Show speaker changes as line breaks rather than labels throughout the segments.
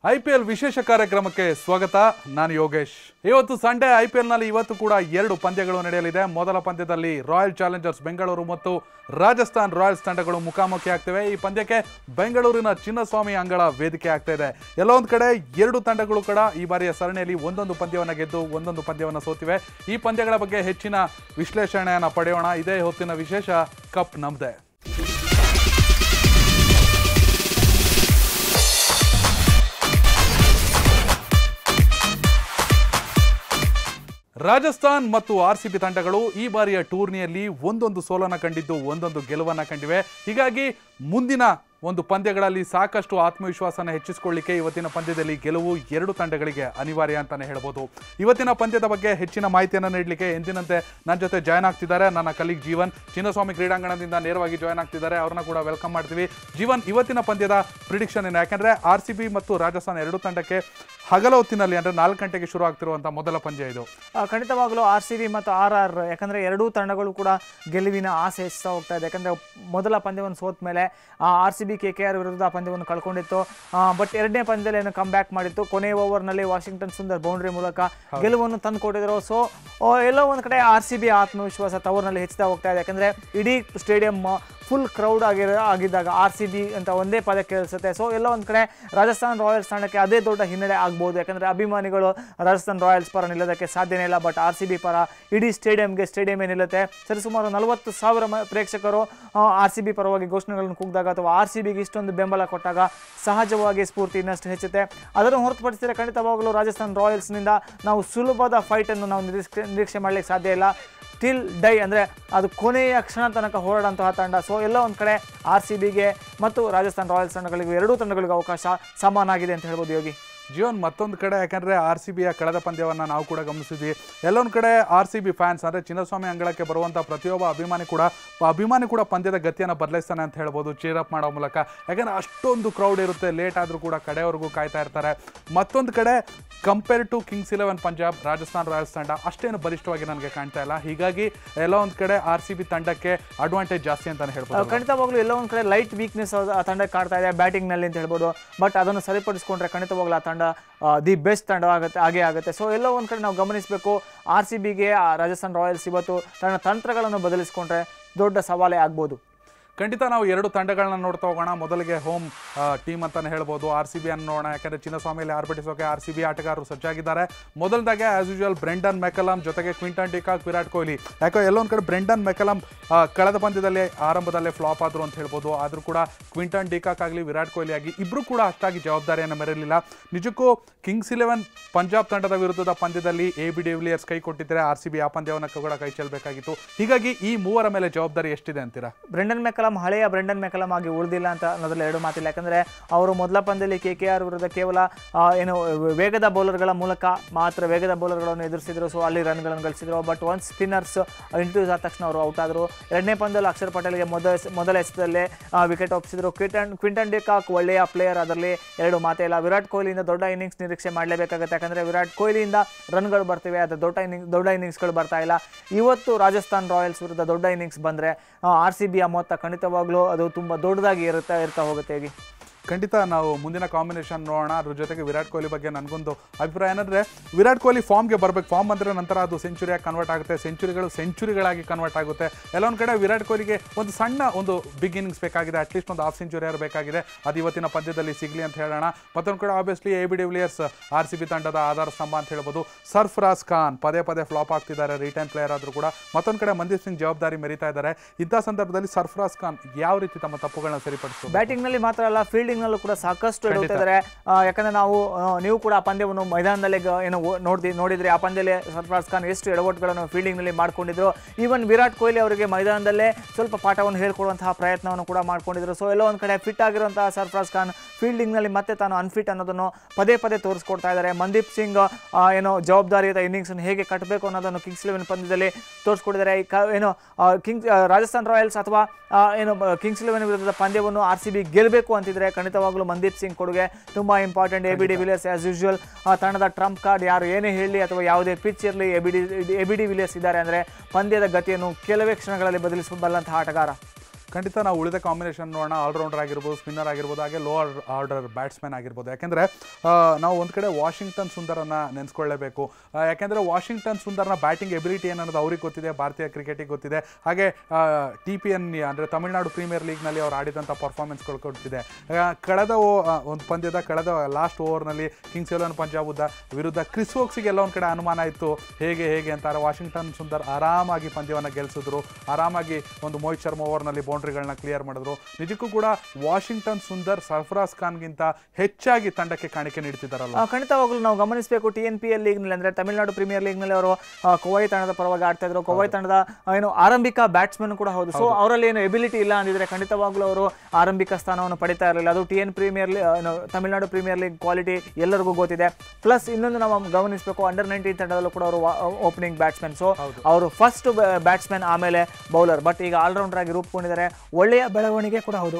I P L ವಿಶೇಷ ಕಾರ್ಯಕ್ರಮಕ್ಕೆ ಸ್ವಾಗತ ನಾನು ಯೋಗೇಶ್ ಇವತ್ತು ಸಂಡೇ ಐ ಪಿ ಎಲ್ನಲ್ಲಿ ಇವತ್ತು ಕೂಡ ಎರಡು ಪಂದ್ಯಗಳು ನಡೆಯಲಿದೆ ಮೊದಲ ಪಂದ್ಯದಲ್ಲಿ ರಾಯಲ್ ಚಾಲೆಂಜರ್ಸ್ ಬೆಂಗಳೂರು ಮತ್ತು ರಾಜಸ್ಥಾನ್ ರಾಯಲ್ಸ್ ತಂಡಗಳು ಮುಖಾಮುಖಿ ಆಗ್ತಿವೆ ಈ ಪಂದ್ಯಕ್ಕೆ ಬೆಂಗಳೂರಿನ ಚಿನ್ನಸ್ವಾಮಿ ಅಂಗಳ ವೇದಿಕೆ ಆಗ್ತಾ ಇದೆ ಎಲ್ಲೋ ಒಂದು ಕಡೆ ಎರಡು ತಂಡಗಳು ಕೂಡ ಈ ಬಾರಿಯ ಸರಣಿಯಲ್ಲಿ ಒಂದೊಂದು ಪಂದ್ಯವನ್ನು ಗೆದ್ದು ಒಂದೊಂದು ಪಂದ್ಯವನ್ನು ಸೋತಿವೆ ಈ ಪಂದ್ಯಗಳ ಬಗ್ಗೆ ಹೆಚ್ಚಿನ ವಿಶ್ಲೇಷಣೆಯನ್ನು ಪಡೆಯೋಣ ಇದೇ ಹೊತ್ತಿನ ವಿಶೇಷ ಕಪ್ ನಮ್ದೆ ರಾಜಸ್ಥಾನ್ ಮತ್ತು ಆರ್ ಸಿ ಬಿ ತಂಡಗಳು ಈ ಬಾರಿಯ ಟೂರ್ನಿಯಲ್ಲಿ ಒಂದೊಂದು ಸೋಲನ್ನ ಕಂಡಿದ್ದು ಒಂದೊಂದು ಗೆಲುವನ್ನ ಕಂಡಿವೆ ಹೀಗಾಗಿ ಮುಂದಿನ ಒಂದು ಪಂದ್ಯಗಳಲ್ಲಿ ಸಾಕಷ್ಟು ಆತ್ಮವಿಶ್ವಾಸನ ಹೆಚ್ಚಿಸಿಕೊಳ್ಳಿಕ್ಕೆ ಇವತ್ತಿನ ಪಂದ್ಯದಲ್ಲಿ ಗೆಲುವು ಎರಡು ತಂಡಗಳಿಗೆ ಅನಿವಾರ್ಯ ಅಂತಾನೆ ಹೇಳ್ಬೋದು ಇವತ್ತಿನ ಪಂದ್ಯದ ಬಗ್ಗೆ ಹೆಚ್ಚಿನ ಮಾಹಿತಿಯನ್ನು ನೀಡಲಿಕ್ಕೆ ಎಂದಿನಂತೆ ನನ್ನ ಜೊತೆ ಜಾಯ್ನ್ ಆಗ್ತಿದ್ದಾರೆ ನನ್ನ ಕಲೀಗ್ ಜೀವನ್ ಚಿನ್ನಸ್ವಾಮಿ ಕ್ರೀಡಾಂಗಣದಿಂದ ನೇರವಾಗಿ ಜಾಯ್ನ್ ಆಗ್ತಿದ್ದಾರೆ ಅವ್ರನ್ನ ಕೂಡ ವೆಲ್ಕಮ್ ಮಾಡ್ತೀವಿ ಜೀವನ್ ಇವತ್ತಿನ ಪಂದ್ಯದ ಪ್ರಿಡಿಕ್ಷನ್ ಏನು ಯಾಕಂದ್ರೆ ಆರ್ ಸಿ ಬಿ ಮತ್ತು ರಾಜಸ್ಥಾನ್ ಎರಡು ತಂಡಕ್ಕೆ ಹಗಲ ಹೊತ್ತಿನಲ್ಲಿ ಅಂದ್ರೆ ನಾಲ್ಕು ಗಂಟೆಗೆ ಶುರು ಆಗ್ತಿರುವಂತಹ ಮೊದಲ ಪಂದ್ಯ ಇದು
ಆ, ಖಂಡಿತವಾಗ್ಲೂ ಆರ್ ಸಿ ಬಿ ಮತ್ತು ಆರ್ ಆರ್ ಯಾಕಂದರೆ ಎರಡೂ ತಂಡಗಳು ಕೂಡ ಗೆಲುವಿನ ಆಸೆ ಹೆಚ್ಚುತ್ತಾ ಹೋಗ್ತಾ ಇದೆ ಯಾಕಂದರೆ ಮೊದಲ ಪಂದ್ಯವನ್ನು ಸೋತ ಮೇಲೆ R C B K K R ವಿರುದ್ಧ ಆ ಪಂದ್ಯವನ್ನು ಕಳ್ಕೊಂಡಿತ್ತು ಬಟ್ ಎರಡನೇ ಪಂದ್ಯದಲ್ಲಿ ಏನು ಕಮ್ ಬ್ಯಾಕ್ ಮಾಡಿತ್ತು ಕೊನೆ ಓವರ್ನಲ್ಲಿ ವಾಷಿಂಗ್ಟನ್ ಸುಂದರ್ ಬೌಂಡ್ರಿ ಮೂಲಕ ಗೆಲುವನ್ನು ತಂದುಕೊಟ್ಟಿದ್ರು ಸೊ ಎಲ್ಲೋ ಒಂದು ಕಡೆ ಆರ್ ಸಿ ಬಿ ಆತ್ಮವಿಶ್ವಾಸ ತವರಿನಲ್ಲಿ ಹೆಚ್ಚುತ್ತಾ ಹೋಗ್ತಾ ಇದೆ ಯಾಕಂದರೆ ಇಡೀ ಸ್ಟೇಡಿಯಂ ಫುಲ್ ಕ್ರೌಡ್ ಆಗಿರೋ ಆಗಿದ್ದಾಗ ಆರ್ ಸಿ ಬಿ ಅಂತ ಒಂದೇ ಪದ ಕೇಳಿಸುತ್ತೆ ಸೊ ಎಲ್ಲ ಒಂದು ಕಡೆ ರಾಜಸ್ಥಾನ್ ರಾಯಲ್ಸ್ ತಂಡಕ್ಕೆ ಅದೇ ದೊಡ್ಡ ಹಿನ್ನಡೆ ಆಗ್ಬೋದು ಯಾಕಂದರೆ ಅಭಿಮಾನಿಗಳು ರಾಜಸ್ಥಾನ್ ರಾಯಲ್ಸ್ ಪರ ನಿಲ್ಲೋದಕ್ಕೆ ಸಾಧ್ಯನೇ ಇಲ್ಲ ಬಟ್ ಆರ್ ಸಿ ಬಿ ಪರ ಇಡೀ ಸ್ಟೇಡಿಯಂಗೆ ಸ್ಟೇಡಿಯಮೇ ನಿಲ್ಲುತ್ತೆ ಸರಿಸುಮಾರು ನಲವತ್ತು ಸಾವಿರ ಮ- ಪ್ರೇಕ್ಷಕರು ಆರ್ ಸಿ ಬಿ ಪರವಾಗಿ ಘೋಷಣೆಗಳನ್ನು ಕೂಗಿದಾಗ ಅಥವಾ ಆರ್ ಸಿ ಬಿಗೆ ಇಷ್ಟೊಂದು ಬೆಂಬಲ ಕೊಟ್ಟಾಗ ಸಹಜವಾಗಿ ಸ್ಫೂರ್ತಿ ಇನ್ನಷ್ಟು ಹೆಚ್ಚುತ್ತೆ ಅದನ್ನು ಹೊರತುಪಡಿಸಿದರೆ ಖಂಡಿತವಾಗಲೂ ರಾಜಸ್ಥಾನ್ ರಾಯಲ್ಸ್ನಿಂದ ನಾವು ಸುಲಭದ ಫೈಟನ್ನು ನಾವು ನಿರೀಕ್ಷೆ ನಿರೀಕ್ಷೆ ಮಾಡಲಿಕ್ಕೆ ಸಾಧ್ಯ ಇಲ್ಲ ಟಿಲ್ ಡೈ ಅಂದರೆ ಅದು ಕೊನೆಯ ಕ್ಷಣ ತನಕ ಹೋರಾಡುವಂತಹ ತಂಡ ಸೊ ಎಲ್ಲ ಒಂದು ಕಡೆ ಆರ್ ಸಿ ಬಿಗೆ ಮತ್ತು ರಾಜಸ್ಥಾನ್ ರಾಯಲ್ಸ್ ತಂಡಗಳಿಗೂ ಎರಡೂ ತಂಡಗಳಿಗೂ ಅವಕಾಶ ಸಮಾನಾಗಿದೆ ಅಂತ ಹೇಳ್ಬೋದು ಯೋಗಿ
ಜೀವನ್ ಮತ್ತೊಂದು ಕಡೆ ಯಾಕಂದ್ರೆ ಆರ್ ಸಿ ಬಿಯ ಕಳೆದ ಪಂದ್ಯವನ್ನ ನಾವು ಕೂಡ ಗಮನಿಸಿದ್ವಿ ಎಲ್ಲೊಂದು ಕಡೆ ಆರ್ ಸಿ ಬಿ ಫ್ಯಾನ್ಸ್ ಅಂದ್ರೆ ಚಿನ್ನಸ್ವಾಮಿ ಅಂಗಳಕ್ಕೆ ಬರುವಂತ ಪ್ರತಿಯೊಬ್ಬ ಅಭಿಮಾನಿ ಕೂಡ ಅಭಿಮಾನಿ ಕೂಡ ಪಂದ್ಯದ ಗತಿಯನ್ನು ಬದಲಾಯಿಸ್ತಾನೆ ಅಂತ ಹೇಳ್ಬೋದು ಚೀರ್ ಅಪ್ ಮಾಡೋ ಮೂಲಕ ಯಾಕಂದ್ರೆ ಅಷ್ಟೊಂದು ಕ್ರೌಡ್ ಇರುತ್ತೆ ಲೇಟ್ ಆದರೂ ಕೂಡ ಕಡೆವರೆಗೂ ಕಾಯ್ತಾ ಇರ್ತಾರೆ ಮತ್ತೊಂದು ಕಡೆ compare to Kings Eleven Punjab Rajasthan Royals ತಂಡ ಅಷ್ಟೇನು ಬಲಿಷ್ಠವಾಗಿ ನನಗೆ ಕಾಣ್ತಾ ಇಲ್ಲ ಹೀಗಾಗಿ ಎಲ್ಲ ಒಂದು ಕಡೆ ಆರ್ ಸಿ ಬಿ ತಂಡಕ್ಕೆ ಅಡ್ವಾಂಟೇಜ್ ಜಾಸ್ತಿ ಅಂತಾನೆ ಹೇಳ್ಬೋದು
ಖಂಡಿತವಾಗ್ಲೂ ಎಲ್ಲ ಒಂದು ಕಡೆ ಲೈಟ್ ವೀಕ್ನೆಸ್ ಆ ತಂಡಕ್ಕೆ ಕಾಡ್ತಾ ಇದೆ ಬ್ಯಾಟಿಂಗ್ನಲ್ಲಿ ಅಂತ ಹೇಳ್ಬೋದು ಬಟ್ ಅದನ್ನು ಸರಿಪಡಿಸ್ಕೊಂಡ್ರೆ ಖಂಡಿತವಾಗ್ಲೂ ಆ ತಂಡ ದಿ ಬೆಸ್ಟ್ ತಂಡ ಆಗುತ್ತೆ ಹಾಗೆ ಆಗುತ್ತೆ ಸೊ ಎಲ್ಲ ಒಂದು ಕಡೆ ನಾವು ಗಮನಿಸಬೇಕು ಆರ್ ಸಿ ಬಿಗೆ ರಾಜಸ್ಥಾನ್ ರಾಯಲ್ಸ್ ಇವತ್ತು ತನ್ನ ತಂತ್ರಗಳನ್ನು ಬದಲಿಸ್ಕೊಂಡ್ರೆ ದೊಡ್ಡ ಸವಾಲೇ ಆಗ್ಬೋದು
ಖಂಡಿತ ನಾವು ಎರಡು ತಂಡಗಳನ್ನ ನೋಡ್ತಾ ಹೋಗೋಣ ಮೊದಲಿಗೆ ಹೋಮ್ ಟೀಮ್ ಅಂತಾನೆ ಹೇಳ್ಬೋದು ಆರ್ ಸಿ ಬಿ ಅನ್ನು ನೋಡೋಣ ಯಾಕಂದ್ರೆ ಚಿನ್ನಸ್ವಾಮಿಯಲ್ಲಿ ಆರ್ಭಟಿಸೋಕೆ ಆರ್ ಸಿ ಬಿ ಆಟಗಾರರು ಸಜ್ಜಾಗಿದ್ದಾರೆ ಮೊದಲದಾಗೆ ಆಸ್ ಯೂಶುವಲ್ ಬ್ರೆಂಡನ್ ಮೆಕಲಮ್ ಜೊತೆಗೆ ಕ್ವಿಂಟನ್ ಡಿಕಾಕ್ ವಿರಾಟ್ ಕೊಹ್ಲಿ ಯಾಕೋ ಎಲ್ಲೊಂದು ಕಡೆ ಬ್ರೆಂಡನ್ ಮೆಕಲಮ್ ಆ, ಕಳೆದ ಪಂದ್ಯದಲ್ಲಿ ಆರಂಭದಲ್ಲೇ ಫ್ಲಾಪ್ ಆದ್ರು ಅಂತ ಹೇಳ್ಬೋದು ಆದರೂ ಕೂಡ ಕ್ವಿಂಟನ್ ಡಿಕಾಕ್ ಆಗಲಿ ವಿರಾಟ್ ಕೊಹ್ಲಿ ಆಗಿ ಇಬ್ಬರು ಕೂಡ ಅಷ್ಟಾಗಿ ಜವಾಬ್ದಾರಿಯನ್ನು ಮೆರಲಿಲ್ಲ ನಿಜಕ್ಕೂ ಕಿಂಗ್ಸ್ ಇಲೆವೆನ್ ಪಂಜಾಬ್ ತಂಡದ ವಿರುದ್ಧದ ಪಂದ್ಯದಲ್ಲಿ ಎ ಬಿ ಡಿವಿಲಿಯರ್ಸ್ ಕೈ ಕೊಟ್ಟಿದ್ದಾರೆ ಆರ್ ಸಿ ಬಿ ಆ ಪಂದ್ಯವನ್ನು ಕೂಡ ಕೈ ಚೆಲ್ಲಬೇಕಾಗಿತ್ತು ಹೀಗಾಗಿ ಈ ಮೂವರ ಮೇಲೆ ಜವಾಬ್ದಾರಿ ಎಷ್ಟಿದೆ ಅಂತೀರಾ
ಬ್ರೆಂಡನ್ ಮೆಕಲಮ್ ಹಳೆಯ ಬ್ರೆಂಡನ್ ಮೆಕಲಮ್ ಆಗಿ ಉಳಿದಿಲ್ಲ ಅಂತ ಅನ್ನೋದ್ರಲ್ಲಿ ಎರಡು ಮಾತಿಲ್ಲ ಯಾಕಂದರೆ ಅವರು ಮೊದಲ ಪಂದ್ಯದಲ್ಲಿ ಕೆ ಕೆ ಆರ್ ವಿರುದ್ಧ ಕೇವಲ ಆ, ಏನು ವೇಗದ ಬೌಲರ್ಗಳ ಮೂಲಕ ಮಾತ್ರ ವೇಗದ ಬೌಲರ್ಗಳನ್ನು ಎದುರಿಸಿದ್ರು ಸೊ ಅಲ್ಲಿ ರನ್ಗಳನ್ನು ಗಳಿಸಿದ್ರು ಬಟ್ ಒನ್ ಸ್ಪಿನ್ನರ್ಸ್ ಇಂಟ್ಯೂಸ್ ಆದ ತಕ್ಷಣ ಅವರು ಔಟ್ ಆದರು ಎರಡನೇ ಪಂದ್ಯದಲ್ಲಿ ಅಕ್ಷರ್ ಪಟೇಲ್ಗೆ ಮೊದಲ ಮೊದಲ ಎಸೆತದಲ್ಲೇ ವಿಕೆಟ್ ಒಪ್ಪಿಸಿದ್ರು ಕ್ವಿಂಟನ್ ಕ್ವಿಂಟನ್ ಡಿಕಾಕ್ ಒಳ್ಳೆಯ ಪ್ಲೇಯರ್ ಅದರಲ್ಲಿ ಎರಡು ಮಾತೇ ಇಲ್ಲ ವಿರಾಟ್ ಕೊಹ್ಲಿಯಿಂದ ದೊಡ್ಡ ಇನ್ನಿಂಗ್ಸ್ ನಿರೀಕ್ಷೆ ಮಾಡಲೇಬೇಕಾಗುತ್ತೆ ಯಾಕಂದರೆ ವಿರಾಟ್ ಕೊಹ್ಲಿಯಿಂದ ರನ್ಗಳು ಬರ್ತಿವೆ ಅದು ದೊಡ್ಡ ಇನ್ನಿಂಗ್ ದೊಡ್ಡ ಇನ್ನಿಂಗ್ಸ್ಗಳು ಬರ್ತಾ ಇಲ್ಲ ಇವತ್ತು ರಾಜಸ್ಥಾನ್ ರಾಯಲ್ಸ್ ವಿರುದ್ಧ ದೊಡ್ಡ ಇನ್ನಿಂಗ್ಸ್ ಬಂದರೆ ಆರ್ ಸಿ ಬಿಯ ಮೊತ್ತ ಖಂಡಿತವಾಗ್ಲೂ ಅದು ತುಂಬ ದೊಡ್ಡದಾಗಿ ಇರುತ್ತಾ ಇರ್ತಾ ಹೋಗುತ್ತೆ ಹೇಗೆ
ಖಂಡಿತ ನಾವು ಮುಂದಿನ ಕಾಂಬಿನೇಷನ್ ನೋಡೋಣ ಅದ್ರ ಜೊತೆಗೆ ವಿರಾಟ್ ಕೊಹ್ಲಿ ಬಗ್ಗೆ ನನಗೊಂದು ಅಭಿಪ್ರಾಯ ಏನಂದ್ರೆ ವಿರಾಟ್ ಕೊಹ್ಲಿ ಫಾರ್ಮ್ಗೆ ಬರಬೇಕು ಫಾರ್ಮ್ ಬಂದರೆ ನಂತರ ಅದು ಸೆಂಚುರಿಯಾಗಿ ಕನ್ವರ್ಟ್ ಆಗುತ್ತೆ ಸೆಂಚುರಿಗಳು ಸೆಂಚುರಿಗಳಾಗಿ ಕನ್ವರ್ಟ್ ಆಗುತ್ತೆ ಎಲ್ಲೊಂದು ಕಡೆ ವಿರಾಟ್ ಕೊಹ್ಲಿಗೆ ಒಂದು ಸಣ್ಣ ಒಂದು ಬಿಗ್ ಇನ್ನಿಂಗ್ಸ್ ಬೇಕಾಗಿದೆ ಅಟ್ಲೀಸ್ಟ್ ಒಂದು ಹಾಫ್ ಸೆಂಚುರಿ ಯಾರು ಬೇಕಾಗಿದೆ ಅದು ಇವತ್ತಿನ ಪಂದ್ಯದಲ್ಲಿ ಸಿಗಲಿ ಅಂತ ಹೇಳೋಣ ಮತ್ತೊಂದು ಕಡೆ obviously A B de Villiers R C B ತಂಡದ ಆಧಾರ ಸ್ತಂಭ ಅಂತ ಹೇಳ್ಬೋದು ಸರ್ಫರಾಜ್ ಖಾನ್ ಪದೇ ಪದೇ ಫ್ಲಾಪ್ ಆಗ್ತಿದ್ದಾರೆ ರಿಟರ್ನ್ ಪ್ಲೇಯರ್ ಆದರೂ ಕೂಡ ಮತ್ತೊಂದು ಕಡೆ ಮಂದೀಪ್ ಸಿಂಗ್ ಜವಾಬ್ದಾರಿ ಮೆರಿತಾ ಇದ್ದಾರೆ ಇಂಥ ಸಂದರ್ಭದಲ್ಲಿ ಸರ್ಫರಾಜ್ ಖಾನ್ ಯಾವ ರೀತಿ ತಮ್ಮ ತಪ್ಪುಗಳನ್ನ ಸರಿಪಡಿಸ್ತಾರೆ
ಬ್ಯಾಟಿಂಗ್ನಲ್ಲಿ ಮಾತ್ರ ಅಲ್ಲ ಫೀಲ್ಡಿಂಗ್ನಲ್ಲೂ ಕೂಡ ಸಾಕಷ್ಟು ಎಡುತ್ತಿದ್ದಾರೆ ಯಾಕಂದ್ರೆ ನಾವು ಆ, ನೀವು ಕೂಡ ಆ ಪಂದ್ಯವನ್ನು ಮೈದಾನದಲ್ಲೇ ಗ- ಏನು ಓ- ನೋಡ್ದಿ ನೋಡಿದ್ರೆ ಆ ಪಂದ್ಯದಲ್ಲಿ ಸರ್ಫರಾಜ್ ಖಾನ್ ಎಷ್ಟು ಎಡವಟ್ಟುಗಳನ್ನು ಫೀಲ್ಡಿಂಗ್ನಲ್ಲಿ ಮಾಡ್ಕೊಂಡಿದ್ರು ಈವನ್ ವಿರಾಟ್ ಕೊಹ್ಲಿ ಅವರಿಗೆ ಮೈದಾನದಲ್ಲೇ ಸ್ವಲ್ಪ ಪಾಠವನ್ನು ಹೇಳ್ಕೊಡುವಂತಹ ಪ್ರಯತ್ನವನ್ನು ಕೂಡ ಮಾಡ್ಕೊಂಡಿದ್ರು ಸೊ ಎಲ್ಲೋ ಒಂದು ಕಡೆ ಫಿಟ್ ಆಗಿರುವಂತಹ ಸರ್ಫರಾಜ್ ಖಾನ್ ಫೀಲ್ಡಿಂಗ್ನಲ್ಲಿ ಮತ್ತೆ ತಾನು ಅನ್ಫಿಟ್ ಅನ್ನೋದನ್ನು ಪದೇ ಪದೇ ತೋರಿಸ್ಕೊಡ್ತಾ ಇದ್ದಾರೆ ಮಂದೀಪ್ ಸಿಂಗ್ ಆ, ಏನೋ ಜವಾಬ್ದಾರಿಯುತ ಇನ್ನಿಂಗ್ಸನ್ನು ಹೇಗೆ ಕಟ್ಟಬೇಕು ಅನ್ನೋದನ್ನು ಕಿಂಗ್ಸ್ ಇಲೆವೆನ್ ಪಂದ್ಯದಲ್ಲಿ ತೋರಿಸ್ಕೊಟ್ಟಿದ್ದಾರೆ ಈ ಕ ಏನು ಕಿಂಗ್ಸ್ ರಾಜಸ್ಥಾನ್ ರಾಯಲ್ಸ್ ಅಥವಾ ಆ, ಏನು ಬ- ಕಿಂಗ್ಸ್ ಇಲೆವೆನ್ ವಿರುದ್ಧದ ಪಂದ್ಯವನ್ನು ಆರ್ ಸಿ ಬಿ ಗೆಲ್ಲಬೇಕು ಅಂತಿದ್ರೆ ಖಂಡಿತವಾಗ್ಲೂ ಮಂದೀಪ್ ಸಿಂಗ್ ಕೊಡುಗೆ ತುಂಬ important A B de Villiers as usual ತಂಡದ ಟ್ರಂಪ್ ಕಾರ್ಡ್ ಯಾರು ಏನೇ ಹೇಳಿ ಅಥವಾ ಯಾವುದೇ ಪಿಚ್ ಇರಲಿ A B D A B de Villiers ಇದ್ದಾರೆ ಅಂದರೆ ಪಂದ್ಯದ ಗತಿಯನ್ನು ಕೆಲವೇ ಕ್ಷಣಗಳಲ್ಲಿ ಬದಲಿಸಬಲ್ಲಂತಹ ಆಟಗಾರ
ಖಂಡಿತ ನಾವು ಉಳಿದ ಕಾಂಬಿನೇಷನ್ ನೋಡೋಣ ಆಲ್ರೌಂಡರ್ ಆಗಿರ್ಬೋದು ಸ್ಪಿನ್ನರ್ ಆಗಿರ್ಬೋದು ಹಾಗೆ ಲೋವರ್ ಆರ್ಡರ್ ಬ್ಯಾಟ್ಸ್ಮನ್ ಆಗಿರ್ಬೋದು ಯಾಕೆಂದರೆ ನಾವು ಒಂದು ಕಡೆ ವಾಷಿಂಗ್ಟನ್ ಸುಂದರನ್ನ ನೆನೆಸ್ಕೊಳ್ಳೇಬೇಕು ಆ, ಯಾಕೆಂದರೆ ವಾಷಿಂಗ್ಟನ್ ಸುಂದರ್ನ ಬ್ಯಾಟಿಂಗ್ ಎಬಿಲಿಟಿ ಏನನ್ನೋದು ಅವ್ರಿಗೆ ಗೊತ್ತಿದೆ ಭಾರತೀಯ ಕ್ರಿಕೆಟಿಗೆ ಗೊತ್ತಿದೆ ಹಾಗೆ ಟಿ ಪಿ ಎನ್ ಅಂದರೆ ತಮಿಳುನಾಡು ಪ್ರೀಮಿಯರ್ ಲೀಗ್ನಲ್ಲಿ ಅವ್ರು ಆಡಿದಂಥ ಪರ್ಫಾರ್ಮೆನ್ಸ್ಗಳು ಕೊಡ್ತಿದೆ ಆ, ಕಳೆದ ಓ- ಆ, ಒಂದು ಪಂದ್ಯದ ಕಳೆದ ಲಾಸ್ಟ್ ಓವರ್ನಲ್ಲಿ ಕಿಂಗ್ಸ್ ಎಲೆವನ್ ಪಂಜಾಬ್ ಉದ್ದ ವಿರುದ್ಧ ಕ್ರಿಸ್ ವೋಕ್ಸಿಗೆ ಎಲ್ಲ ಒಂದು ಕಡೆ ಅನುಮಾನ ಇತ್ತು ಹೇಗೆ ಹೇಗೆ ಅಂತಾರೆ ವಾಷಿಂಗ್ಟನ್ ಸುಂದರ್ ಆರಾಮಾಗಿ ಪಂದ್ಯವನ್ನು ಗೆಲ್ಲಿಸಿದ್ರು ಆರಾಮಾಗಿ ಒಂದು ಮೋಹಿತ್ ಶರ್ಮಾ ಓವರ್ನಲ್ಲಿ ಬೌಂಡ್ರಿಗಳನ್ನ ಕ್ಲಿಯರ್ ಮಾಡಿದ್ರು ನಿಜಕ್ಕೂ ಕೂಡ ವಾಷಿಂಗ್ಟನ್ ಸುಂದರ್ ಸರ್ಫರಾಜ್ ಖಾನ್ಗಿಂತ ಹೆಚ್ಚಾಗಿ ತಂಡಕ್ಕೆ ಕಾಣಿಕೆ ನೀಡ್ತಿದ್ದಾರಲ್ಲ
ಆ, ಖಂಡಿತವಾಗ್ಲೂ ನಾವು ಗಮನಿಸಬೇಕು ಟಿ ಎನ್ ಪಿ ಎಲ್ ಲೀಗ್ನಲ್ಲಿ ಅಂದ್ರೆ ತಮಿಳುನಾಡು ಪ್ರೀಮಿಯರ್ ಲೀಗ್ನಲ್ಲಿ ಅವರು ಕೋವೈ ತಂಡದ ಪರವಾಗಿ ಆಡ್ತಾ ಇದ್ರು ಕೋವೈ ತಂಡದ ಆ, ಏನು ಆರಂಭಿಕ ಬ್ಯಾಟ್ಸ್ಮನ್ ಕೂಡ ಹೌದು ಸೊ ಅವರಲ್ಲಿ ಏನು ಎಬಿಲಿಟಿ ಇಲ್ಲ ಅಂದಿದ್ರೆ ಖಂಡಿತವಾಗ್ಲೂ ಅವರು ಆರಂಭಿಕ ಸ್ಥಾನವನ್ನು ಪಡಿತಾ ಇರಲಿಲ್ಲ ಅದು ಟಿ ಎನ್ ಪ್ರೀಮಿಯರ್ ಏನು ತಮಿಳುನಾಡು ಪ್ರೀಮಿಯರ್ ಲೀಗ್ ಕ್ವಾಲಿಟಿ ಎಲ್ಲರಿಗೂ ಗೊತ್ತಿದೆ ಪ್ಲಸ್ ಇನ್ನೊಂದು ನಾವು ಗಮನಿಸಬೇಕು ಅಂಡರ್ ನೈನ್ಟೀನ್ ತಂಡದಲ್ಲೂ ಕೂಡ ಅವರು ಓಪನಿಂಗ್ ಬ್ಯಾಟ್ಸ್ಮನ್ ಸೊ ಅವರು ಫಸ್ಟ್ ಬ್ಯಾಟ್ಸ್ಮನ್ ಆಮೇಲೆ ಬೌಲರ್ ಬಟ್ ಈಗ ಆಲ್ರೌಂಡರ್ ಆಗಿ ರೂಪುಗೊಂಡಿದ್ದಾರೆ ಒಳ್ಳೆಯ ಬೆಳವಣಿಗೆ ಕೂಡ ಹೌದು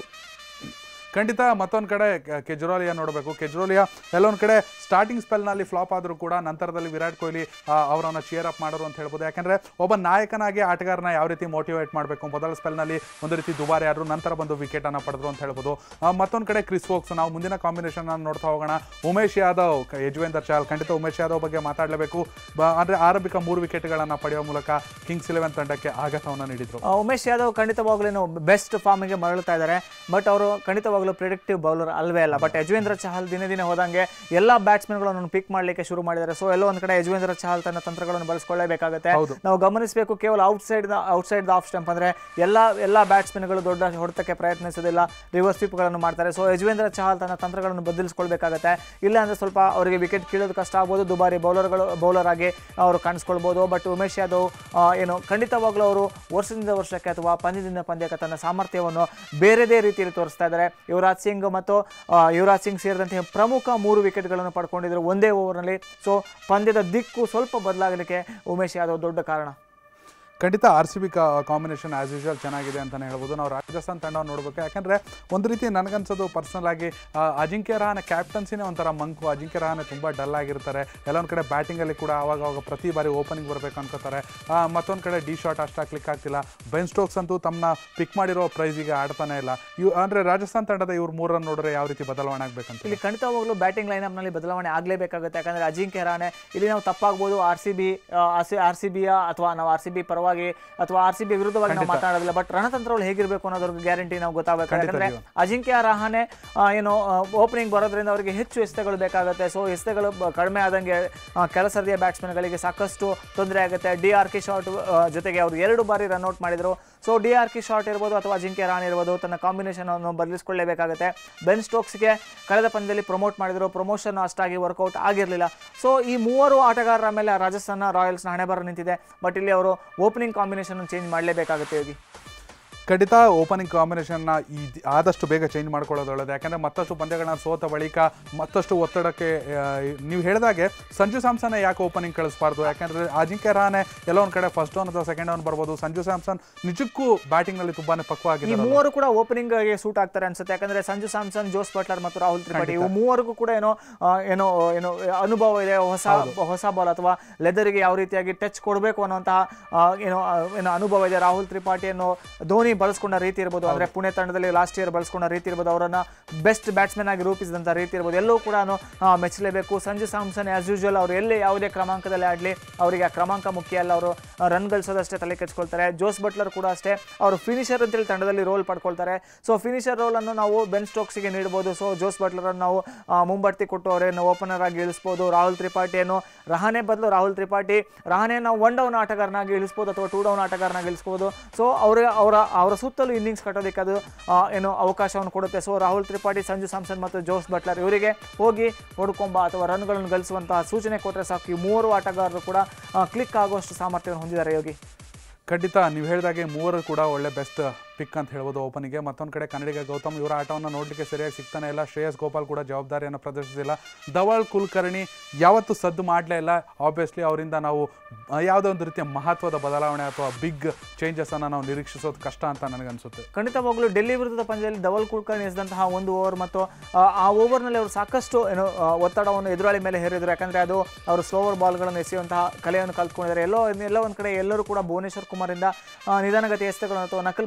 ಖಂಡಿತ ಮತ್ತೊಂದು ಕಡೆ ಕೆ- ಕೆಜ್ರೋಲಿಯಾ ನೋಡಬೇಕು ಕೆಜ್ರೋಲಿಯಾ ಎಲ್ಲೊಂದು ಕಡೆ ಸ್ಟಾರ್ಟಿಂಗ್ ಸ್ಪೆಲ್ನಲ್ಲಿ ಫ್ಲಾಪ್ ಆದರೂ ಕೂಡ ನಂತರದಲ್ಲಿ ವಿರಾಟ್ ಕೊಹ್ಲಿ ಆ, ಅವರನ್ನ ಚಿಯರ್ ಅಪ್ ಮಾಡೋರು ಅಂತ ಹೇಳ್ಬೋದು ಯಾಕಂದ್ರೆ ಒಬ್ಬ ನಾಯಕನಾಗಿ ಆಟಗಾರನ ಯಾವ ರೀತಿ ಮೋಟಿವೇಟ್ ಮಾಡಬೇಕು ಮೊದಲ ಸ್ಪೆಲ್ನಲ್ಲಿ ಒಂದು ರೀತಿ ದುಬಾರಿ ಆದ್ರು ನಂತರ ಬಂದು ವಿಕೆಟ್ ಅನ್ನ ಪಡೆದ್ರು ಅಂತ ಹೇಳ್ಬೋದು ಮತ್ತೊಂದು ಕಡೆ ಕ್ರಿಸ್ ವೋಕ್ಸ್ ನಾವು ಮುಂದಿನ ಕಾಂಬಿನೇಷನ್ ನೋಡ್ತಾ ಹೋಗೋಣ ಉಮೇಶ್ ಯಾದವ್ ಕ- ಯಜುವೇಂದರ್ ಚಾಲ್ ಖಂಡಿತ ಉಮೇಶ್ ಯಾದವ್ ಬಗ್ಗೆ ಮಾತಾಡಲೇಬೇಕು ಅಂದ್ರೆ ಆರಂಭಿಕ ಮೂರು ವಿಕೆಟ್ಗಳನ್ನು ಪಡೆಯುವ ಮೂಲಕ ಕಿಂಗ್ಸ್ ಇಲೆವೆನ್ ತಂಡಕ್ಕೆ ಆಘಾತವನ್ನು ನೀಡಿದ್ರು
ಆ, ಉಮೇಶ್ ಯಾದವ್ ಖಂಡಿತವಾಗ್ಲೂ ಬೆಸ್ಟ್ ಫಾರ್ಮಿಗೆ ಮರಳುತ್ತಾ ಇದ್ದಾರೆ ಬಟ್ ಅವರು ಖಂಡಿತವಾಗ್ಲೂ ಪ್ರಿಡಿಕ್ಟಿವ್ ಬೌಲರ್ ಅಲ್ವೇ ಅಲ್ಲ ಬಟ್ ಯಜುವೇಂದ್ರ ಚಹಲ್ ದಿನೇ ದಿನೇ ಹೋದಂಗೆ ಎಲ್ಲ ಬ್ಯಾಟ್ಸ್ಮನ್ಗಳನ್ನು ಪಿಕ್ ಮಾಡಲಿಕ್ಕೆ ಶುರು ಮಾಡಿದ್ದಾರೆ ಸೊ ಎಲ್ಲೋ ಒಂದ್ ಕಡೆ ಯಜುವೇಂದ್ರ ಚಹಲ್ ತನ್ನ ತಂತ್ರಗಳನ್ನು ಬಳಸ್ಕೊಳ್ಳೇಬೇಕಾಗುತ್ತೆ
ಹೌದು.
ನಾವು ಗಮನಿಸಬೇಕು ಕೇವಲ outside outside off stump ಅಂದ್ರೆ ಎಲ್ಲ ಎಲ್ಲ ಬ್ಯಾಟ್ಸ್ಮನ್ಗಳು ದೊಡ್ಡ ಹೊಡೆತಕ್ಕೆ ಪ್ರಯತ್ನಿಸೋದಿಲ್ಲ ರಿವರ್ಸ್ ಸ್ವೀಪ್ಗಳನ್ನು ಮಾಡ್ತಾರೆ ಸೊ ಯಜುವೇಂದ್ರ ಚಹಲ್ ತನ್ನ ತಂತ್ರಗಳನ್ನು ಬದಲಿಸ್ಕೊಳ್ಬೇಕಾಗತ್ತೆ ಇಲ್ಲ ಅಂದ್ರೆ ಸ್ವಲ್ಪ ಅವರಿಗೆ ವಿಕೆಟ್ ಕೀಳೋದು ಕಷ್ಟ ಆಗ್ಬೋದು ದುಬಾರಿ ಬೌಲರ್ಗಳು ಬೌಲರ್ ಆಗಿ ಅವರು ಕಾಣಿಸ್ಕೊಳ್ಬೋದು ಬಟ್ ಉಮೇಶ್ ಯಾದವ್ ಆ, ಏನು ಖಂಡಿತವಾಗ್ಲೂ ಅವರು ವರ್ಷದಿಂದ ವರ್ಷಕ್ಕೆ ಅಥವಾ ಪಂದ್ಯದಿಂದ ಪಂದ್ಯಕ್ಕೆ ತನ್ನ ಸಾಮರ್ಥ್ಯವನ್ನು ಬೇರೆದೇ ರೀತಿಯಲ್ಲಿ ತೋರಿಸ್ತಾ ಇದ್ದಾರೆ ಯುವರಾಜ್ ಸಿಂಗ್ ಮತ್ತು ಆ, ಯುವರಾಜ್ ಸಿಂಗ್ ಸೇರಿದಂತೆ ಪ್ರಮುಖ ಮೂರು ವಿಕೆಟ್ಗಳನ್ನು ಪಡ್ಕೊಂಡಿದ್ರು ಒಂದೇ ಓವರ್ನಲ್ಲಿ ಸೊ ಪಂದ್ಯದ ದಿಕ್ಕು ಸ್ವಲ್ಪ ಬದಲಾಗಲಿಕ್ಕೆ ಉಮೇಶ್ ಯಾದವ್ ದೊಡ್ಡ ಕಾರಣ
ಖಂಡಿತ R C B combination as usual ಚೆನ್ನಾಗಿದೆ ಅಂತಲೇ ಹೇಳ್ಬೋದು ನಾವು ರಾಜಸ್ಥಾನ್ ತಂಡ ನೋಡ್ಬೇಕು ಯಾಕಂದರೆ ಒಂದು ರೀತಿ ನನಗನ್ಸೋದು ಪರ್ಸನಲ್ ಆಗಿ ಆ, ಅಜಿಂಕ್ಯ ರಹಾನೆ ಕ್ಯಾಪ್ಟನ್ಸಿನೇ ಒಂಥರ ಮಂಕು ಅಜಿಂಕ್ಯ ರಹಾನೆ ತುಂಬ ಡಲ್ ಆಗಿರ್ತಾರೆ ಎಲ್ಲೊಂದು ಕಡೆ ಬ್ಯಾಟಿಂಗಲ್ಲಿ ಕೂಡ ಆವಾಗ ಅವಾಗ ಪ್ರತಿ ಬಾರಿ ಓಪನಿಂಗ್ ಬರಬೇಕು ಅನ್ಕೋತಾರೆ ಮತ್ತೊಂದು ಕಡೆ ಡಿ ಶಾಟ್ ಅಷ್ಟಾಗಿ ಕ್ಲಿಕ್ ಆಗ್ತಿಲ್ಲ ಬೆನ್ ಸ್ಟೋಕ್ಸ್ ಅಂತೂ ತಮ್ಮನ್ನ ಪಿಕ್ ಮಾಡಿರೋ ಪ್ರೈಸಿಗೆ ಆಡ್ತಾನೆ ಇಲ್ಲ ಇವ್ ಅಂದರೆ ರಾಜಸ್ಥಾನ್ ತಂಡದ ಇವ್ರು ಮೂರನ್ನು ನೋಡಿದ್ರೆ ಯಾವ ರೀತಿ ಬದಲಾವಣೆ ಆಗಬೇಕಂತ
ಇಲ್ಲಿ ಖಂಡಿತವಾಗ್ಲೂ ಬ್ಯಾಟಿಂಗ್ ಲೈನಪ್ನಲ್ಲಿ ಬದಲಾವಣೆ ಆಗಲೇಬೇಕಾಗುತ್ತೆ ಯಾಕಂದ್ರೆ ಅಜಿಂಕ್ಯ ರಾಣೆ ಇಲ್ಲಿ ನಾವು ತಪ್ಪಾಗ್ಬೋದು R C B R C ಬಿಯ ಅಥವಾ ನಾವು ಆರ್ ಸಿ ಬಿ ಪರವಾಗಿ ಅಥವಾ ಆರ್ ಸಿ ಬಿ ವಿರುದ್ಧವಾಗಿ ನಾವು ಮಾತಾಡೋದಿಲ್ಲ ಬಟ್ ರಣತಂತ್ರಗಳು ಹೇಗಿರಬೇಕು ಅನ್ನೋದ್ರ ಗ್ಯಾರಂಟಿ ನಾವು ಗೊತ್ತಾಗಬೇಕು ಯಾಕಂದ್ರೆ ಅಜಿಂಕ್ಯ ರಹಾನೆ ಆ, ಏನು ಓಪನಿಂಗ್ ಬರೋದ್ರಿಂದ ಅವರಿಗೆ ಹೆಚ್ಚು ಎಸೆತಗಳು ಬೇಕಾಗುತ್ತೆ ಸೊ ಎಸೆತಗಳು ಬ- ಕಡಿಮೆ ಆದಂಗೆ ಆ, ಕೆಲಸದಿಯ ಬ್ಯಾಟ್ಸ್ಮನ್ಗಳಿಗೆ ಸಾಕಷ್ಟು ತೊಂದರೆ ಆಗುತ್ತೆ ಡಿ ಆರ್ ಕೆ ಶಾಟ್ ಜೊತೆಗೆ ಅವರು ಎರಡು ಬಾರಿ ರನ್ಔಟ್ ಮಾಡಿದ್ರು so D R K shot ಇರ್ಬೋದು ಅಥವಾ ಅಜಿಂಕ್ಯ ರಾಣ್ ಇರ್ಬೋದು ತನ್ನ ಕಾಂಬಿನೇಷನ್ ಅನ್ನು ಬದಲಿಸ್ಕೊಳ್ಳೇಬೇಕಾಗುತ್ತೆ ಬೆನ್ ಸ್ಟೋಕ್ಸ್ಗೆ ಕಳೆದ ಪಂದ್ಯದಲ್ಲಿ ಪ್ರಮೋಟ್ ಮಾಡಿದ್ರು ಪ್ರಮೋಷನ್ ಅಷ್ಟಾಗಿ ವರ್ಕೌಟ್ ಆಗಿರಲಿಲ್ಲ ಸೊ ಈ ಮೂವರು ಆಟಗಾರರ ಮೇಲೆ ರಾಜಸ್ಥಾನ ರಾಯಲ್ಸ್ನ ಹಣೆ ಬರ ನಿಂತಿದೆ ಬಟ್ ಇಲ್ಲಿ ಅವರು ಓಪನಿಂಗ್ ಕಾಂಬಿನೇಷನ್ ಚೇಂಜ್ ಮಾಡಲೇಬೇಕಾಗುತ್ತೆ ಯೋಗಿ
ಖಂಡಿತ ಓಪನಿಂಗ್ ಕಾಂಬಿನೇಷನ್ನ ಈ ಆದಷ್ಟು ಬೇಗ ಚೇಂಜ್ ಮಾಡ್ಕೊಳ್ಳೋದು ಒಳ್ಳೆಯದು ಯಾಕಂದರೆ ಮತ್ತಷ್ಟು ಪಂದ್ಯಗಳನ್ನ ಸೋತ ಬಳಿಕ ಮತ್ತಷ್ಟು ಒತ್ತಡಕ್ಕೆ ಆ, ನೀವು ಹೇಳಿದಾಗೆ ಸಂಜು ಸ್ಯಾಮ್ಸನ್ ಯಾಕೆ ಓಪನಿಂಗ್ ಕಳಿಸ್ಬಾರ್ದು ಯಾಕಂದರೆ ಅಜಿಂಕ್ಯ ರಹಾನೆ ಎಲ್ಲ ಒಂದು ಕಡೆ ಫಸ್ಟ್ ಡೌನ್ ಅಥವಾ ಸೆಕೆಂಡ್ ಡೌನ್ ಬರ್ಬೋದು ಸಂಜು ಸ್ಯಾಮ್ಸನ್ ನಿಜಕ್ಕೂ ಬ್ಯಾಟಿಂಗ್ನಲ್ಲಿ ತುಂಬಾ
ಈ
ಪಕ್ವಾಗಿದ್ದಾರೆ
ಮೂವರು ಕೂಡ ಓಪನಿಂಗ್ ಗೆ ಸೂಟ್ ಆಗ್ತಾರೆ ಅನ್ಸುತ್ತೆ ಯಾಕಂದ್ರೆ ಸಂಜು ಸ್ಯಾಮ್ಸನ್ ಜೋಸ್ ಬಟ್ಲರ್ ಮತ್ತು ರಾಹುಲ್ ತ್ರಿಪಾಠಿ ಇವು ಮೂವರಿಗೂ ಕೂಡ ಏನೋ ಆ, ಏನೋ ಏನೋ ಅನುಭವ ಇದೆ ಹೊಸ ಹೊಸ ಬಾಲ್ ಅಥವಾ ಲೆದರಿಗೆ ಯಾವ ರೀತಿಯಾಗಿ ಟಚ್ ಕೊಡಬೇಕು ಅನ್ನೋಂತಹ ಆ, ಏನೋ ಆ, ಏನೋ ಅನುಭವ ಇದೆ ರಾಹುಲ್ ತ್ರಿಪಾಠಿಯನ್ನು ಧೋನಿ ಬಳಸ್ಕೊಂಡ ರೀತಿ ಇರ್ಬೋದು ಅಂದ್ರೆ ಪುಣೆ ತಂಡದಲ್ಲಿ ಲಾಸ್ಟ್ ಇಯರ್ ಬಳಸ್ಕೊಂಡ ರೀತಿ ಇರ್ಬೋದು ಅವರನ್ನ ಬೆಸ್ಟ್ ಬ್ಯಾಟ್ಸ್ಮನ್ ಆಗಿ ರೂಪಿಸಿದಂಥ ರೀತಿ ಇರ್ಬೋದು ಎಲ್ಲವೂ ಕೂಡ ಮೆಚ್ಚಲೇಬೇಕು ಸಂಜು ಸ್ಯಾಮ್ಸನ್ ಆಸ್ ಯೂಶುವಲ್ ಅವರು ಎಲ್ಲೇ ಯಾವುದೇ ಕ್ರಮಾಂಕದಲ್ಲಿ ಆಡಲಿ ಅವರಿಗೆ ಆ ಕ್ರಮಾಂಕ ಮುಖ್ಯ ಅಲ್ಲ ಅವರು ರನ್ ಗಳಿಸೋದಷ್ಟೇ ತಲೆ ಕೆಚ್ಕೊಳ್ತಾರೆ ಜೋಸ್ ಬಟ್ಲರ್ ಕೂಡ ಅಷ್ಟೇ ಅವರು ಫಿನಿಷರ್ ಅಂತೇಳಿ ತಂಡದಲ್ಲಿ ರೋಲ್ ಪಡ್ಕೊಳ್ತಾರೆ ಸೊ ಫಿನಿಷರ್ ರೋಲನ್ನು ನಾವು ಬೆನ್ ಸ್ಟೋಕ್ಸ್ಗೆ ನೀಡ್ಬೋದು ಸೊ ಜೋಸ್ ಬಟ್ಲರನ್ನು ನಾವು ಆ, ಮುಂಬಡ್ತಿ ಕೊಟ್ಟು ಅವರನ್ನು ಓಪನರ್ ಆಗಿ ಇಳಿಸ್ಬೋದು ರಾಹುಲ್ ತ್ರಿಪಾಠಿಯನ್ನು ರಹಾನೆ ಬದಲು ರಾಹುಲ್ ತ್ರಿಪಾಠಿ ರಹಾನೆ ನಾವು ಒನ್ ಡೌನ್ ಆಟಗಾರನಾಗಿ ಇಳಿಸ್ಬೋದು ಅಥವಾ ಟೂ ಡೌನ್ ಆಟಗಾರನಾಗಿ ಇಳಿಸ್ಬೋದು ಸೊ ಅವರ ಅವರ ಅವರ ಸುತ್ತಲೂ ಇನ್ನಿಂಗ್ಸ್ ಕಟ್ಟೋದಕ್ಕೆ ಅದು ಆ, ಏನು ಅವಕಾಶವನ್ನು ಕೊಡುತ್ತೆ ಸೊ ರಾಹುಲ್ ತ್ರಿಪಾಠಿ ಸಂಜು ಸ್ಯಾಮ್ಸನ್ ಮತ್ತು ಜೋಸ್ ಬಟ್ಲರ್ ಇವರಿಗೆ ಹೋಗಿ ಹೊಡ್ಕೊಂಬ ಅಥವಾ ರನ್ಗಳನ್ನು ಗಳಿಸುವಂತಹ ಸೂಚನೆ ಕೊಟ್ಟರೆ ಸಾಕು ಈ ಮೂವರು ಆಟಗಾರರು ಕೂಡ ಕ್ಲಿಕ್ ಆಗುವಷ್ಟು ಸಾಮರ್ಥ್ಯವನ್ನು ಹೊಂದಿದ್ದಾರೆ ಯೋಗಿ
ಖಂಡಿತ ನೀವು ಹೇಳಿದಾಗೆ ಮೂವರು ಕೂಡ ಒಳ್ಳೆ ಬೆಸ್ಟ್ ಪಿಕ್ ಅಂತ ಹೇಳ್ಬೋದು ಓಪನಿಗೆ ಮತ್ತೊಂದು ಕಡೆ ಕನ್ನಡಿಗ ಗೌತಮ್ ಇವರ ಆಟವನ್ನು ನೋಡಲಿಕ್ಕೆ ಸರಿಯಾಗಿ ಸಿಗ್ತಾನೆ ಇಲ್ಲ ಶ್ರೇಯಸ್ ಗೋಪಾಲ್ ಕೂಡ ಜವಾಬ್ದಾರಿಯನ್ನು ಪ್ರದರ್ಶಿಸಿಲ್ಲ ಧವಲ್ ಕುಲಕರ್ಣಿ ಯಾವತ್ತೂ ಸದ್ದು ಮಾಡಲೇ ಇಲ್ಲ ಆಬ್ವಿಯಸ್ಲಿ ಅವರಿಂದ ನಾವು ಆ, ಯಾವುದೋ ಒಂದು ರೀತಿಯ ಮಹತ್ವದ ಬದಲಾವಣೆ ಅಥವಾ ಬಿಗ್ ಚೇಂಜಸನ್ನು ನಾವು ನಿರೀಕ್ಷಿಸೋದು ಕಷ್ಟ ಅಂತ ನನಗನ್ಸುತ್ತೆ
ಖಂಡಿತವಾಗ್ಲೂ ಡೆಲ್ಲಿ ವಿರುದ್ಧದ ಪಂದ್ಯದಲ್ಲಿ ಧವಲ್ ಕುಲ್ಕರ್ಣಿ ಎಸೆದಂತಹ ಒಂದು ಓವರ್ ಮತ್ತು ಆ, ಆ ಓವರ್ನಲ್ಲಿ ಅವರು ಸಾಕಷ್ಟು ಏನು ಆ, ಒತ್ತಡವನ್ನು ಎದುರಾಳಿ ಮೇಲೆ ಹೇರಿದ್ರು ಯಾಕಂದ್ರೆ ಅದು ಅವರು ಸ್ಲೋವರ್ ಬಾಲ್ಗಳನ್ನು ಎಸೆಯುವಂತಹ ಕಲೆಯನ್ನು ಕಲ್ತ್ಕೊಂಡಿದ್ದಾರೆ ಎಲ್ಲೋ ಎಲ್ಲೋ ಒಂದು ಕಡೆ ಎಲ್ಲರೂ ಕೂಡ ಭುವನೇಶ್ವರ್ ಕುಮಾರಿಂದ ಆ, ನಿಧಾನಗತಿ ಎಸೆತಗಳನ್ನು ಅಥವಾ ನಕಲ್ ಬಾಲ್ಗಳನ್ನು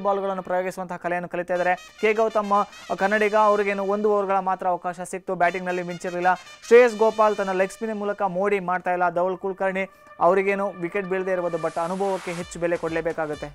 ಪ್ರಯೋಗಿಸುವಂತಹ ಕಲೆಯನ್ನು ಕಲಿತಾ ಇದ್ದಾರೆ ಕೆ ಗೌತಮ್ ಆ, ಕನ್ನಡಿಗ ಅವರಿಗೇನು ಒಂದು ಓವರ್ಗಳ ಮಾತ್ರ ಅವಕಾಶ ಸಿಕ್ತು ಬ್ಯಾಟಿಂಗ್ನಲ್ಲಿ ಮಿಂಚಿರಲಿಲ್ಲ ಶ್ರೇಯಸ್ ಗೋಪಾಲ್ ತನ್ನ ಲೆಗ್ ಸ್ಪಿನ್ ಮೂಲಕ ಮೋಡಿ ಮಾಡ್ತಾ ಇಲ್ಲ ಧವಲ್ ಕುಲಕರ್ಣಿ ಅವರಿಗೇನು ವಿಕೆಟ್ ಬೀಳದೇ ಇರ್ಬೋದು ಬಟ್ ಅನುಭವಕ್ಕೆ ಹೆಚ್ಚು ಬೆಲೆ ಕೊಡಲೇಬೇಕಾಗುತ್ತೆ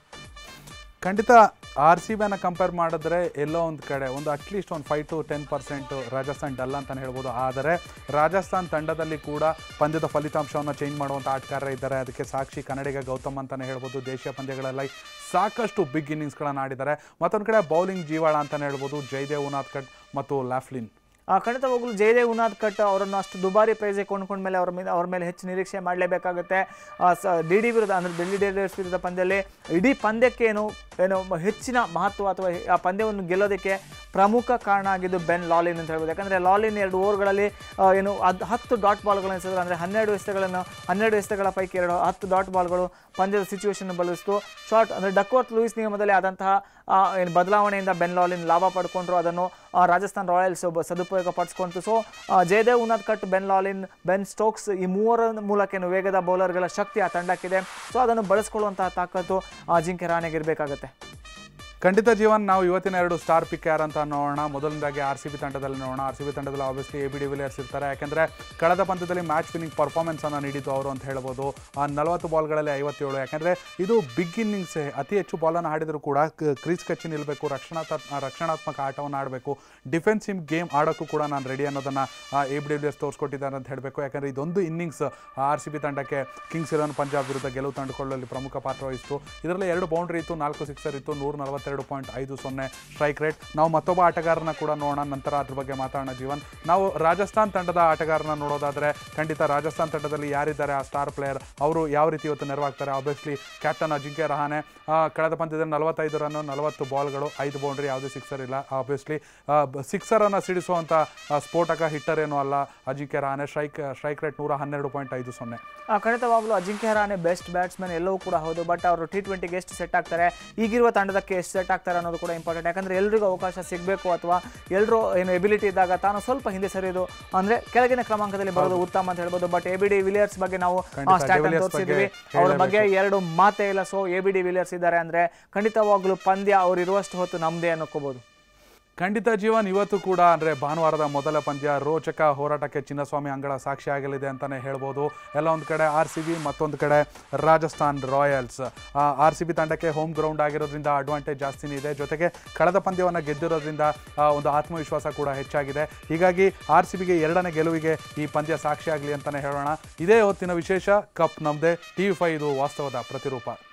ಖಂಡಿತ ಆರ್ ಸಿ ಬಿನ ಕಂಪೇರ್ ಮಾಡಿದ್ರೆ ಎಲ್ಲೋ ಒಂದು ಕಡೆ ಒಂದು ಅಟ್ಲೀಸ್ಟ್ ಒಂದು five to ten percent Rajasthan dull ಅಂತಲೇ ಹೇಳ್ಬೋದು ಆದರೆ ರಾಜಸ್ಥಾನ್ ತಂಡದಲ್ಲಿ ಕೂಡ ಪಂದ್ಯದ ಫಲಿತಾಂಶವನ್ನು ಚೇಂಜ್ ಮಾಡುವಂಥ ಆಟಗಾರರು ಇದ್ದಾರೆ ಅದಕ್ಕೆ ಸಾಕ್ಷಿ ಕನ್ನಡಿಗ ಗೌತಮ್ ಅಂತಲೇ ಹೇಳ್ಬೋದು ದೇಶೀಯ ಪಂದ್ಯಗಳಲ್ಲಿ ಸಾಕಷ್ಟು ಬಿಗ್ ಇನ್ನಿಂಗ್ಸ್ಗಳನ್ನು ಆಡಿದ್ದಾರೆ ಮತ್ತೊಂದು ಕಡೆ ಬೌಲಿಂಗ್ ಜೀವಾಳ ಅಂತಲೇ ಹೇಳ್ಬೋದು ಜಯದೇವ್ ಉನಾಥ್ ಕಟ್ ಮತ್ತು ಲ್ಯಾಫ್ಲಿನ್
ಆ, ಖಂಡಿತವಾಗ್ಲೂ ಜಯದೇವ್ ಉನಾಥ್ ಕಟ್ ಅವರನ್ನು ಅಷ್ಟು ದುಬಾರಿ ಪ್ರೈಸ್ಗೆ ಕೊಂಡ್ಕೊಂಡ ಮೇಲೆ ಅವ್ರ ಮೇಲೆ ಅವ್ರ ಮೇಲೆ ಹೆಚ್ಚು ನಿರೀಕ್ಷೆ ಮಾಡಲೇಬೇಕಾಗುತ್ತೆ ಡಿ ಡಿ ವಿರುದ್ಧ ಅಂದರೆ ಡೆಲ್ಲಿ ಡೇರ್ಸ್ ವಿರುದ್ಧ ಪಂದ್ಯದಲ್ಲಿ ಇಡೀ ಪಂದ್ಯಕ್ಕೆ ಏನು ಏನು ಮ- ಹೆಚ್ಚಿನ ಮಹತ್ವ ಅಥವಾ ಆ ಪಂದ್ಯವನ್ನು ಗೆಲ್ಲೋದಕ್ಕೆ ಪ್ರಮುಖ ಕಾರಣ ಆಗಿದ್ದು ಬೆನ್ ಲಾಲಿನ್ ಅಂತ ಹೇಳ್ಬೋದು ಯಾಕಂದರೆ ಲಾಲಿನ್ ಎರಡು ಓವರ್ಗಳಲ್ಲಿ ಆ, ಏನು ಅದು ಹತ್ತು ಡಾಟ್ ಬಾಲ್ಗಳನ್ನು ಎಸೆದ್ರು ಅಂದರೆ ಹನ್ನೆರಡು ಎಸೆಗಳನ್ನು ಹನ್ನೆರಡು ಎಸೆಗಳ ಪೈಕಿ ಎರಡು ಹತ್ತು ಡಾಟ್ ಬಾಲ್ಗಳು ಪಂದ್ಯದ ಸಿಚುವೇಶನ್ ಬಲಿಸ್ತು ಶಾರ್ಟ್ ಅಂದರೆ ಡಕ್ವರ್ತ್ ಲೂಯಿಸ್ ನಿಯಮದಲ್ಲಿ ಆದಂತಹ ಆ, ಏನು ಬದಲಾವಣೆಯಿಂದ ಬೆನ್ ಲಾಲಿನ್ ಲಾಭ ಪಡ್ಕೊಂಡ್ರು ಅದನ್ನು ಆ, ರಾಜಸ್ಥಾನ್ ರಾಯಲ್ಸ್ ಒಬ್ಬ ಸದುಪಯೋಗ ಪಡಿಸ್ಕೊಂತು ಸೊ ಜಯದೇವ್ ಉನಾಥ್ ಕಟ್ ಬೆನ್ ಲಾಲಿನ್ ಬೆನ್ ಸ್ಟೋಕ್ಸ್ ಈ ಮೂವರ ಮೂಲಕ ಏನು ವೇಗದ ಬೌಲರ್ಗಳ ಶಕ್ತಿ ಆ ತಂಡಕ್ಕಿದೆ ಸೊ ಅದನ್ನು ಬಳಸ್ಕೊಳ್ಳುವಂತಹ ತಾಕತ್ತು ಅಜಿಂಕ್ಯ ರಾಣೆಗೆ ಇರಬೇಕಾಗುತ್ತೆ
ಖಂಡಿತ ಜೀವನ್ ನಾವು ಇವತ್ತಿನ ಎರಡು ಸ್ಟಾರ್ ಪಿಕ್ ಯಾರು ಅಂತ ನೋಡೋಣ ಮೊದಲನೇದಾಗಿ ಆರ್ ಸಿ ಬಿ ತಂಡದಲ್ಲಿ ನೋಡೋಣ ಆರ್ ಸಿ ಬಿ ತಂಡದಲ್ಲಿ obviously A B de Villiers ಇರ್ತಾರೆ ಯಾಕೆಂದರೆ ಕಳೆದ ಪಂದ್ಯದಲ್ಲಿ ಮ್ಯಾಚ್ ವಿನ್ನಿಂಗ್ ಪರ್ಫಾರ್ಮೆನ್ಸ್ ಅನ್ನು ನೀಡಿದ್ದು ಅವರು ಅಂತ ಹೇಳ್ಬೋದು ಆ ನಲವತ್ತು ಬಾಲ್ಗಳಲ್ಲಿ ಐವತ್ತೇಳು ಯಾಕೆಂದರೆ ಇದು ಬಿಗ್ ಇನ್ನಿಂಗ್ಸ್ ಅತಿ ಹೆಚ್ಚು ಬಾಲನ್ನು ಆಡಿದರೂ ಕೂಡ ಕ್ರೀಸ್ ಕಚ್ಚಿ ನಿಲ್ಲಬೇಕು ರಕ್ಷಣಾತ್ಮಕ ರಕ್ಷಣಾತ್ಮಕ ಆಟವನ್ನು ಆಡಬೇಕು ಡಿಫೆನ್ಸಿವ್ ಗೇಮ್ ಆಡೋಕ್ಕೂ ಕೂಡ ನಾನು ರೆಡಿ ಅನ್ನೋದನ್ನು ಎ ಬಿ ಡಿ ವಿಲಿಯರ್ಸ್ ತೋರಿಸ್ಕೊಟ್ಟಿದ್ದಾರೆ ಅಂತ ಹೇಳಬೇಕು ಯಾಕಂದರೆ ಇದೊಂದು ಇನ್ನಿಂಗ್ಸ್ ಆರ್ ಸಿ ಬಿ ತಂಡಕ್ಕೆ ಕಿಂಗ್ಸ್ ಇಲೆವನ್ ಪಂಜಾಬ್ ವಿರುದ್ಧ ಗೆಲುವು ತಂದುಕೊಳ್ಳಲು ಪ್ರಮುಖ ಪಾತ್ರ ವಹಿಸಿತು ಇದರಲ್ಲಿ ಎರಡು ಬೌಂಡ್ರಿ ಇತ್ತು ನಾಲ್ಕು ಸಿಕ್ಸರ್ ಇತ್ತು ನೂರ ನಲವತ್ತೆರಡು ಪಾಯಿಂಟ್ ಐದು ಸೊನ್ನೆ ಸ್ಟ್ರೈಕ್ ರೇಟ್ ನಾವು ಮತ್ತೊಬ್ಬ ಆಟಗಾರನ ಕೂಡ ನೋಡೋಣ ನಂತರ ಅದ್ರ ಬಗ್ಗೆ ಮಾತಾಡೋಣ ಜೀವನ್ ನಾವು ರಾಜಸ್ಥಾನ್ ತಂಡದ ಆಟಗಾರನ ನೋಡೋದಾದ್ರೆ ಖಂಡಿತ ರಾಜಸ್ಥಾನ್ ತಂಡದಲ್ಲಿ ಯಾರಿದ್ದಾರೆ ಆ ಸ್ಟಾರ್ ಪ್ಲೇಯರ್ ಅವರು ಯಾವ ರೀತಿ ಇವತ್ತು ನೆರವಾಗ್ತಾರೆ ಆಬ್ವಿಯಸ್ಲಿ ಕ್ಯಾಪ್ಟನ್ ಅಜಿಂಕ್ಯ ರಹಾನೆ ಆ, ಕಳೆದ ಪಂದ್ಯದಲ್ಲಿ ನಲವತ್ತೈದು ರನ್ನು ನಲವತ್ತು ಬಾಲ್ಗಳು ಐದು ಬೌಂಡ್ರಿ ಯಾವುದೇ ಸಿಕ್ಸರ್ ಇಲ್ಲ ಆಬ್ವಿಯಸ್ಲಿ ಸಿಕ್ಸರನ್ನು ಸಿಡಿಸುವಂಥ ಆ, ಸ್ಫೋಟಕ ಹಿಟ್ಟರ್ ಏನೂ ಅಲ್ಲ Ajinkya Rahane strike strike rate ನೂರ ಹನ್ನೆರಡು ಪಾಯಿಂಟ್ ಐದು ಸೊನ್ನೆ
ಆ, ಖಂಡಿತವಾಗ್ಲೂ ಅಜಿಂಕ್ಯ ರಾಣೆ ಬೆಸ್ಟ್ ಬ್ಯಾಟ್ಸ್ಮನ್ ಎಲ್ಲವೂ ಕೂಡ ಹೌದು ಬಟ್ ಅವರು ಟಿ ಟ್ವೆಂಟಿಗೆ ಎಷ್ಟು ಸೆಟ್ ಆಗ್ತಾರೆ ಈಗಿರುವ ತಂಡದಕ್ಕೆ ಎಷ್ಟು ಸೆಟ್ ಆಗ್ತಾರೆ ಅನ್ನೋದು ಕೂಡ ಇಂಪಾರ್ಟೆಂಟ್ ಯಾಕಂದ್ರೆ ಎಲ್ರಿಗೂ ಅವಕಾಶ ಸಿಗಬೇಕು ಅಥವಾ ಎಲ್ಲರೂ ಏನು ಎಬಿಲಿಟಿ ಇದ್ದಾಗ ತಾನು ಸ್ವಲ್ಪ ಹಿಂದೆ ಸರಿಯೋದು ಅಂದ್ರೆ ಕೆಳಗಿನ ಕ್ರಮಾಂಕದಲ್ಲಿ ಬರೋದು ಉತ್ತಮ ಅಂತ ಹೇಳ್ಬೋದು but A B de Villiers ಬಗ್ಗೆ ನಾವು
ಖಂಡಿತ,
ಸ್ಟಾರ್ಟ್
ಡಿ ವಿಲಿಯರ್ಸ್
ತೋರಿಸಿದ್ವಿ
ಬಗ್ಗೆ
ಅವ್ರ ಬಗ್ಗೆ ಎರಡು ಮಾತೇ ಇಲ್ಲ so A B de Villiers ಇದ್ದಾರೆ ಅಂದ್ರೆ ಖಂಡಿತವಾಗ್ಲೂ ಪಂದ್ಯ ಅವ್ರು ಇರುವಷ್ಟು ಹೊತ್ತು ನಮ್ದೇ ಅನ್ನೋಕೋಬಹುದು
ಖಂಡಿತ ಜೀವನ್ ಇವತ್ತು ಕೂಡ ಅಂದರೆ ಭಾನುವಾರದ ಮೊದಲ ಪಂದ್ಯ ರೋಚಕ ಹೋರಾಟಕ್ಕೆ ಚಿನ್ನಸ್ವಾಮಿ ಅಂಗಳ ಸಾಕ್ಷಿಯಾಗಲಿದೆ ಅಂತಲೇ ಹೇಳ್ಬೋದು ಎಲ್ಲ ಒಂದು ಕಡೆ ಆರ್ ಸಿ ಬಿ ಮತ್ತೊಂದು ಕಡೆ Rajasthan Royals R C B ತಂಡಕ್ಕೆ ಹೋಮ್ ಗ್ರೌಂಡ್ ಆಗಿರೋದ್ರಿಂದ ಅಡ್ವಾಂಟೇಜ್ ಜಾಸ್ತಿನೇ ಇದೆ ಜೊತೆಗೆ ಕಳೆದ ಪಂದ್ಯವನ್ನು ಗೆದ್ದಿರೋದ್ರಿಂದ ಆ, ಒಂದು ಆತ್ಮವಿಶ್ವಾಸ ಕೂಡ ಹೆಚ್ಚಾಗಿದೆ ಹೀಗಾಗಿ ಆರ್ ಸಿ ಬಿಗೆ ಎರಡನೇ ಗೆಲುವಿಗೆ ಈ ಪಂದ್ಯ ಸಾಕ್ಷಿಯಾಗಲಿ ಅಂತಲೇ ಹೇಳೋಣ ಇದೇ ಹೊತ್ತಿನ ವಿಶೇಷ ಕಪ್ ನಮ್ಮದೇ ಟಿ ವಿ ಫೈ ಇದು ವಾಸ್ತವದ ಪ್ರತಿರೂಪ